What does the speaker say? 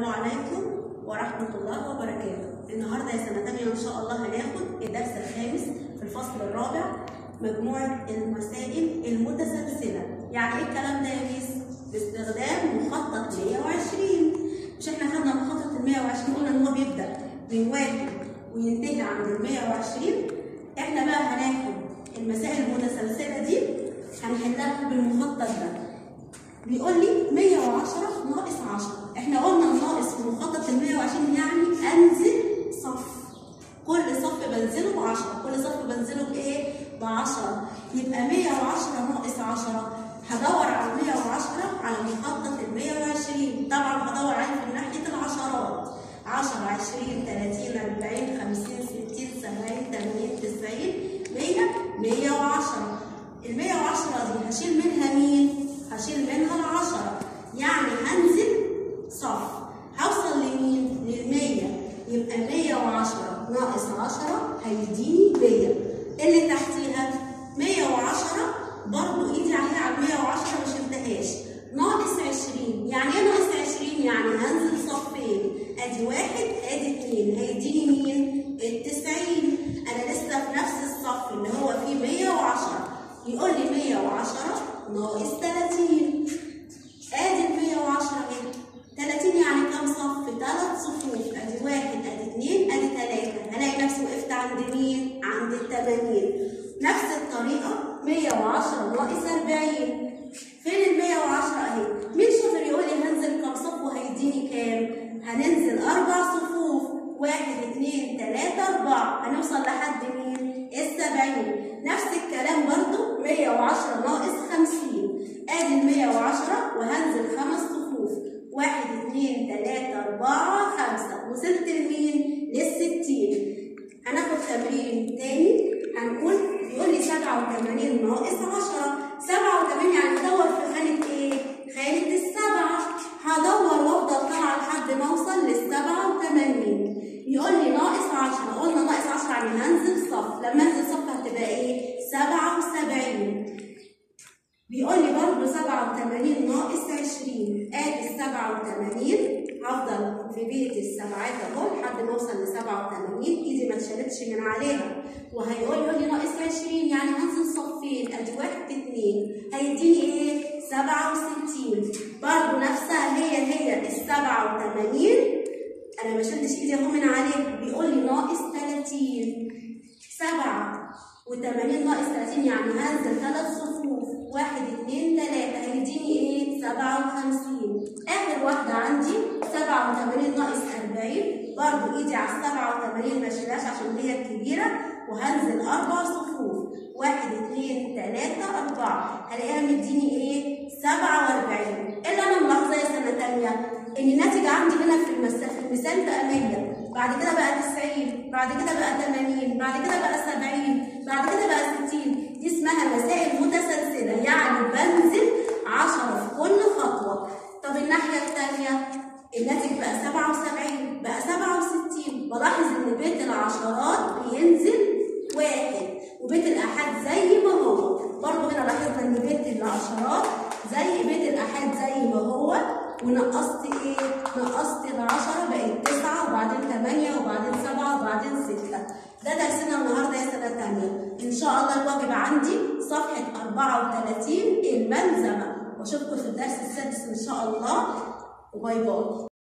السلام عليكم ورحمة الله وبركاته النهاردة يا سنة تانية إن شاء الله هناخد الدرس الخامس في الفصل الرابع مجموعة المسائل المتسلسلة يعني إيه الكلام ده يا ميس؟ باستخدام مخطط 120 مش إحنا خدنا مخطط ال 120 قلنا إن هو بيبدأ من واحد وينتهي عند ال 120 إحنا بقى هناخد المسائل المتسلسلة دي هنحلها بالمخطط ده بيقول لي 110 ناقص 10 احنا قلنا الناقص في مخطط ال 120 يعني انزل صف كل صف بنزله ب 10 كل صف بنزله بايه ب 10 يبقى 110 ناقص 10 هدور على 110 على مخطط ال 120 طبعا هدور عليه من ناحيه العشرات 10 20 30 40 50 60 70 80 90 100 110 ال 110 دي هشيل منها مين؟ هشيل منها العشرة يعني هنزل صف هوصل لمين؟ للمية يبقى مية وعشرة ناقص عشرة هيديني مية اللي تحتيها مية وعشرة برضو ايدي عليها على المية وعشرة ما شلتهاش ناقص عشرين يعني ايه ناقص عشرين؟ يعني هنزل صفين ادي واحد ادي اتنين هيديني مين؟ التسعين انا لسه في نفس الصف اللي هو فيه مية وعشرة يقول لي مية وعشرة ناقص 30 ادي ال 110 اهي 30 يعني كام صف؟ ثلاث صفوف ادي واحد ادي اثنين ادي ثلاثة هلاقي نفسي وقفت عند مين؟ عند ال 80 نفس الطريقة 110 ناقص 40 فين ال 110 اهي؟ مين شاطر يقول لي هنزل كام صف وهيديني كام؟ هننزل أربع صفوف واحد اثنين ثلاثة أربعة هنوصل لحد مين؟ السبعين نفس الكلام برضو 110 ناقص 50 ادي ال 110 وهنزل خمس صفوف واحد اثنين ثلاثة أربعة خمسة وصلت لمين؟ للستين هناخد تمرين تاني هنقول بيقول لي 87 ناقص 10 87 يعني ادور في خانة ايه؟ خانة السبعة هدور وافضل طالعة لحد ما اوصل لل 87 يقول لي ناقص 10 قلنا ناقص 10 يعني هنزل صف لما انزل صف هتبقى ايه؟ 77 بيقول لي برضه 87 ناقص 20 ادي ال 87 هفضل في بيت السبعات اهو لحد ما اوصل ل 87 ايدي ما اتشالتش من عليها وهيقول يقول لي ناقص 20 يعني هنزل صفين ادي واحد اتنين هيديني ايه؟ 67 برضه نفسها هي هي ال 87 انا ما شلتش ايدي اهو من عليها بيقول لي ناقص 30 7 و80 ناقص 30 يعني هنزل ثلاث صفوف واحد اتنين تلاتة هيديني ايه؟ 57 آخر واحدة عندي 87 ناقص 40 برضه ايدي على ال 87 ما اشيلهاش عشان هي الكبيرة وهنزل أربع صفوف واحد اتنين تلاتة أربعة هلاقيها مديني ايه؟ 47 اللي أنا ملاحظة يا سنة تانية إن الناتج عندي هنا في المثال في المثال بقى 100 بعد كده بقى 90 بعد كده بقى 80 بعد كده بقى 70 بعد كده بقى 60 دي اسمها مسائل متسلسلة يعني بنزل 10 في كل خطوة طب الناحية الثانية الناتج بقى 77 بقى 67 بلاحظ ان بيت العشرات بينزل واحد وبيت الآحاد زي ما هو برضه هنا لاحظنا ان بيت العشرات زي بيت الآحاد زي ما هو ونقصت ايه؟ نقصت العشرة بقت تسعة وبعدين تمانية وبعدين سبعة وبعدين ستة ده درسنا النهارده يا سنة تانية إن شاء الله الواجب عندي صفحة 34 الملزمة وأشوفكم في الدرس السادس إن شاء الله وباي باي